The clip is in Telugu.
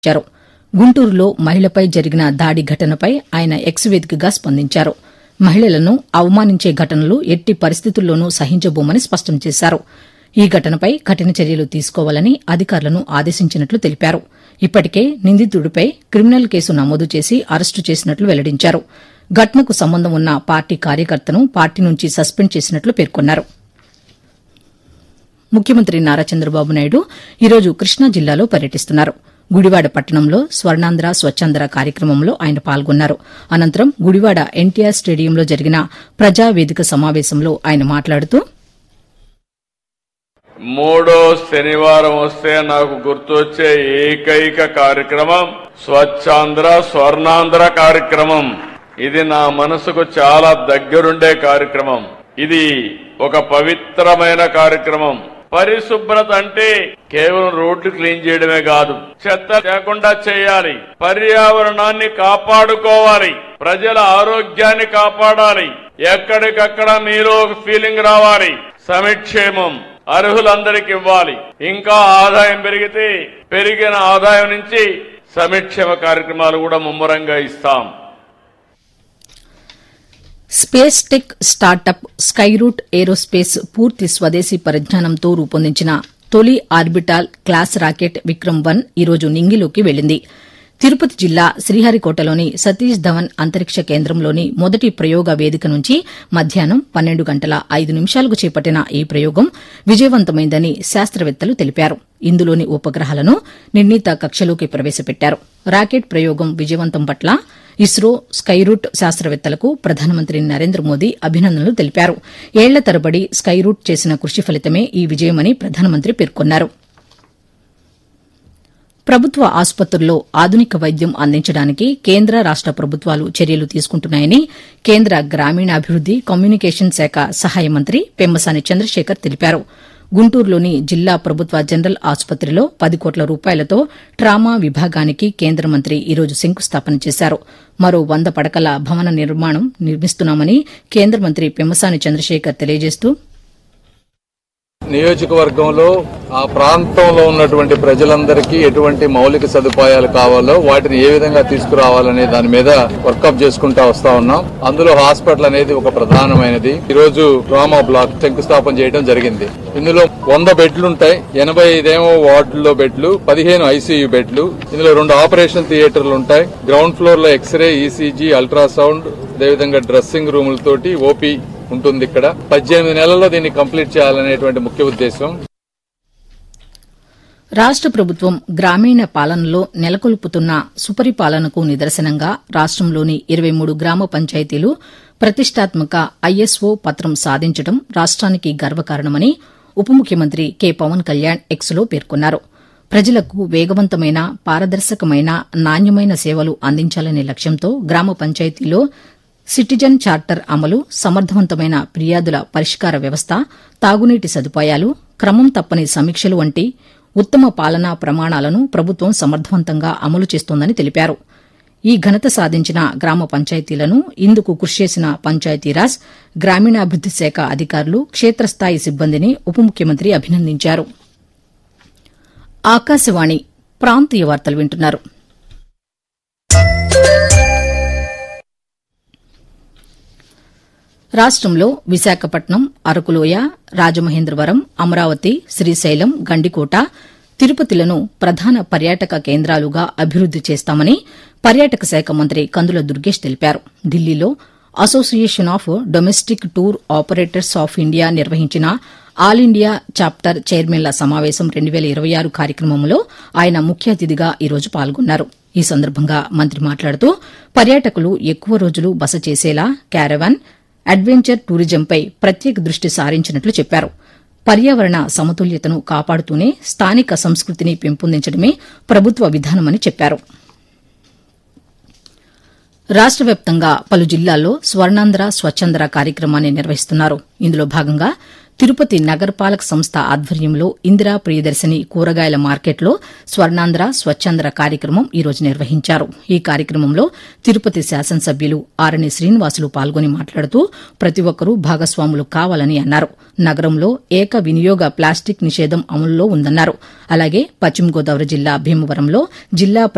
ఇచ్చారు గుంటూరులో మహిళపై జరిగిన దాడి ఘటనపై ఆయన ఎక్స్ వేదికగా స్పందించారు మహిళలను అవమానించే ఘటనలు ఎట్టి పరిస్థితుల్లోనూ సహించబోమని స్పష్టం చేశారు ఈ ఘటనపై కఠిన చర్యలు తీసుకోవాలని అధికారులను ఆదేశించినట్లు తెలిపారు ఇప్పటికే నిందితుడిపై క్రిమినల్ కేసు నమోదు చేసి అరెస్టు చేసినట్లు వెల్లడించారు ఘటనకు సంబంధం ఉన్న పార్టీ కార్యకర్తను పార్టీ నుంచి సస్పెండ్ చేసినట్లు పేర్కొన్నారు ముఖ్యమంత్రి నారా చంద్రబాబు నాయుడు ఈరోజు కృష్ణా జిల్లాలో పర్యటిస్తున్నారు గుడివాడ పట్టణంలో స్వర్ణాంధ్ర స్వచ్ఛాంధ్ర కార్యక్రమంలో ఆయన పాల్గొన్నారు అనంతరం గుడివాడ ఎన్టీఆర్ స్టేడియంలో జరిగిన ప్రజావేదిక సమావేశంలో ఆయన మాట్లాడుతూ మూడో శనివారం వస్తే నాకు గుర్తొచ్చే ఏకైక కార్యక్రమం స్వచ్ఛాంధ్ర స్వర్ణాంధ్ర కార్యక్రమం ఇది నా మనసుకు చాలా దగ్గరుండే కార్యక్రమం ఇది ఒక పవిత్రమైన కార్యక్రమం పరిశుభ్రత అంటే కేవలం రోడ్లు క్లీన్ చేయడమే కాదు చెత్త లేకుండా చేయాలి పర్యావరణాన్ని కాపాడుకోవాలి ప్రజల ఆరోగ్యాన్ని కాపాడాలి ఎక్కడికక్కడ మీలో ఒక ఫీలింగ్ రావాలి సమిక్షేమం అర్హులందరికి ఇవ్వాలి ఇంకా ఆదాయం పెరిగితే పెరిగిన ఆదాయం నుంచి సమిక్షేమ కార్యక్రమాలు కూడా ముమ్మరంగా ఇస్తాం space tech startup Skyroot Aerospace పూర్తి స్వదేశీ పరిజ్ఞానంతో రూపొందించిన తొలి orbital class rocket Vikram one ఈరోజు నింగిలోకి వెళ్లింది తిరుపతి జిల్లా శ్రీహరికోటలోని సతీష్ ధవన్ అంతరిక్ష కేంద్రంలోని మొదటి ప్రయోగ వేదిక నుంచి మధ్యాహ్నం పన్నెండు గంటల ఐదు నిమిషాలకు చేపట్టిన ఈ ప్రయోగం విజయవంతమైందని శాస్త్రవేత్తలు తెలిపారు ఇందులోని ఉపగ్రహాలను నిర్ణీత కక్షలోకి ప్రవేశపెట్టారు రాకెట్ ప్రయోగం విజయవంతం పట్ల ఇస్రో స్కైరూట్ శాస్త్రవేత్తలకు ప్రధానమంత్రి నరేంద్ర మోదీ అభినందనలు తెలిపారు ఏళ్ల తరబడి స్కైరూట్ చేసిన కృషి ఫలితమే ఈ విజయమని ప్రధానమంత్రి పేర్కొన్నారు ప్రభుత్వ ఆసుపత్రుల్లో ఆధునిక వైద్యం అందించడానికి కేంద్ర రాష్ట ప్రభుత్వాలు చర్యలు తీసుకుంటున్నాయని కేంద్ర గ్రామీణాభివృద్ది కమ్యూనికేషన్ శాఖ సహాయ మంత్రి పెమ్మసాని చంద్రశేఖర్ తెలిపారు గుంటూరులోని జిల్లా ప్రభుత్వ జనరల్ ఆసుపత్రిలో పది కోట్ల రూపాయలతో ట్రామా విభాగానికి కేంద్ర మంత్రి ఈరోజు శంకుస్థాపన చేశారు మరో వంద పడకల భవన నిర్మాణం నిర్మిస్తున్నామని కేంద్ర మంత్రి పెమ్మసాని చంద్రశేఖర్ తెలియజేస్తూ నియోజకవర్గంలో ఆ ప్రాంతంలో ఉన్నటువంటి ప్రజలందరికీ ఎటువంటి మౌలిక సదుపాయాలు కావాలో వాటిని ఏ విధంగా తీసుకురావాలనే దాని మీద వర్కప్ చేసుకుంటా వస్తా ఉన్నాం అందులో హాస్పిటల్ అనేది ఒక ప్రధానమైనది ఈ రోజు డ్రామా బ్లాక్ శంకుస్థాపన చేయడం జరిగింది ఇందులో వంద బెడ్లు ఉంటాయి ఎనభై ఐదేమో వార్డుల్లో బెడ్లు పదిహేను ఐసీయూ బెడ్లు ఇందులో రెండు ఆపరేషన్ థియేటర్లు ఉంటాయి గ్రౌండ్ ఫ్లోర్ లో ఎక్స్రే ఈసీజీ అల్ట్రాసౌండ్ అదేవిధంగా డ్రెస్సింగ్ రూములతోటి ఓపీ ఉంటుంది ఇక్కడ పద్దెనిమిది నెలల్లో దీన్ని కంప్లీట్ చేయాలనేటువంటి ముఖ్య ఉద్దేశం రాష్ట ప్రభుత్వం గ్రామీణ పాలనలో నెలకొల్పుతున్న సుపరిపాలనకు నిదర్శనంగా రాష్టంలోని ఇరవై మూడు గ్రామ పంచాయతీలు ప్రతిష్టాత్మక ఐఎస్ఓ పత్రం సాధించడం రాష్ట్రానికి గర్వకారణమని ఉప ముఖ్యమంత్రి కె పవన్ కళ్యాణ్ ఎక్స్లో పేర్కొన్నారు ప్రజలకు వేగవంతమైన పారదర్శకమైన నాణ్యమైన సేవలు అందించాలనే లక్ష్యంతో గ్రామ పంచాయతీలో సిటిజన్ చార్టర్ అమలు సమర్థవంతమైన ఫిర్యాదుల పరిష్కార వ్యవస్థ తాగునీటి సదుపాయాలు క్రమం తప్పని సమీక్షలు వంటి ఉత్తమ పాలనా ప్రమాణాలను ప్రభుత్వం సమర్థవంతంగా అమలు చేస్తోందని తెలిపారు ఈ ఘనత సాధించిన గ్రామ పంచాయతీలను ఇందుకు కృషి చేసిన పంచాయతీరాజ్ గ్రామీణాభివృద్ది శాఖ అధికారులు క్షేత్రస్థాయి సిబ్బందిని ఉప ముఖ్యమంత్రి అభినందించారు ఆకాశవాణి ప్రాంతీయ వార్తలు వింటున్నారు రాష్టంలో విశాఖపట్నం అరకులోయ రాజమహేంద్రవరం అమరావతి శ్రీశైలం గండికోట తిరుపతిలను ప్రధాన పర్యాటక కేంద్రాలుగా అభివృద్ది చేస్తామని పర్యాటక శాఖ మంత్రి కందుల దుర్గేష్ తెలిపారు ఢిల్లీలో association of domestic tour operators of India నిర్వహించిన ఆల్ ఇండియా చాప్టర్ చైర్మన్ల సమావేశం రెండు వేల ఇరవై ఆరు కార్యక్రమంలో ఆయన ముఖ్య అతిథిగా ఈరోజు పాల్గొన్నారు ఈ సందర్భంగా మంత్రి మాట్లాడుతూ పర్యాటకులు ఎక్కువ రోజులు బస చేసేలా క్యారవాన్ అడ్వెంచర్ టూరిజంపై ప్రత్యేక దృష్టి సారించినట్లు చెప్పారు పర్యావరణ సమతుల్యతను కాపాడుతూనే స్థానిక సంస్కృతిని పెంపొందించడమే ప్రభుత్వ విధానమని చెప్పారు రాష్ట వ్యాప్తంగా పలు జిల్లాల్లో స్వర్ణాంధ్ర స్వచ్ఛంద్ర కార్యక్రమాన్ని నిర్వహిస్తున్నారు ఇందులో భాగంగా తిరుపతి నగరపాలక సంస్థ ఆధ్వర్యంలో ఇందిరా ప్రియదర్శిని కూరగాయల మార్కెట్లో స్వర్ణాంధ్ర స్వచ్ఛంద్ర కార్యక్రమం ఈ రోజు నిర్వహించారు ఈ కార్యక్రమంలో తిరుపతి శాసనసభ్యులు ఆరణి శ్రీనివాసులు పాల్గొని మాట్లాడుతూ ప్రతి ఒక్కరూ భాగస్వాములు కావాలని అన్నారు నగరంలో ఏక వినియోగ ప్లాస్టిక్ నిషేధం అమలులో ఉందన్నారు అలాగే పశ్చిమ గోదావరి జిల్లా భీమవరంలో జిల్లా